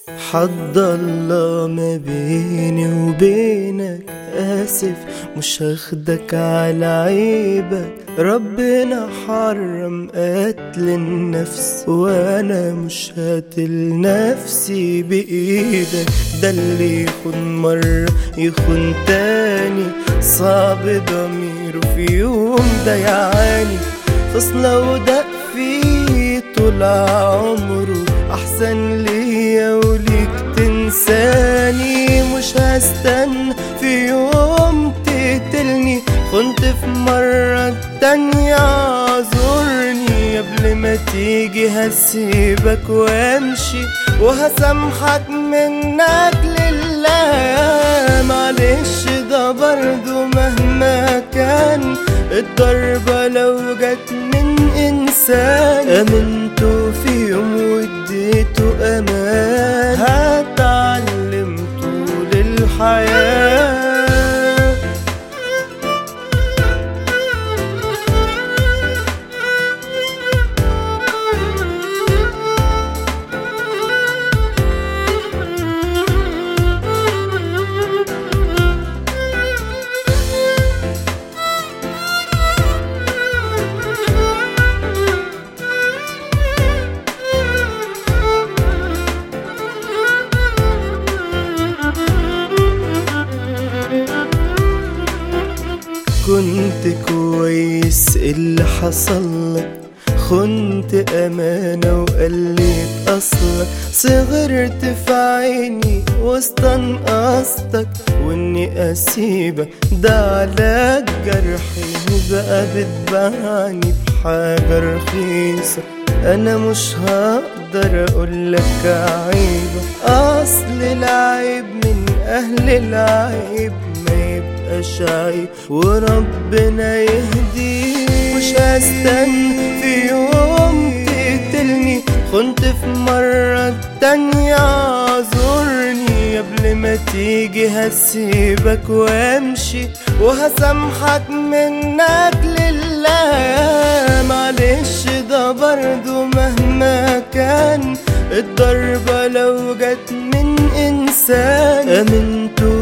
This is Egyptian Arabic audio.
حد الله ما بيني وبينك آسف مش هاخدك على عيبك ربنا حرم قتل النفس وانا مش هاتل نفسي بايدك ده اللي يخون مرة يخون تاني صعب ضميره في يوم ده يعاني خصلة ودق فيه طول عمره احسن ليا وليك تنساني مش هستنى في يوم تقتلني كنت في مرة تانية اعذرني قبل ما تيجي هسيبك وامشي وهسامحك منك لله معلش ده برضو مهما كان الضربة لو جت من إنسان أمنته في يوم واديته أمان هتعلم طول الحياة كنت كويس اللي حصل لك خنت أمانة وقليت أصلك صغرت في عيني واستنقصتك وإني أسيبك ده على جرحي بقى بتبعني بحاجة رخيصة أنا مش هقدر أقولك عيبة أصل العيب من أهل العيب ما يبقاش عيب وربنا يهديك مش هستنى في يوم تقتلني كنت في مرة تانية اعذرني قبل ما تيجي هسيبك وامشي وهسامحك منك لله معلش ده برضو مهما كان الضربة لو جت من إنسان أمنته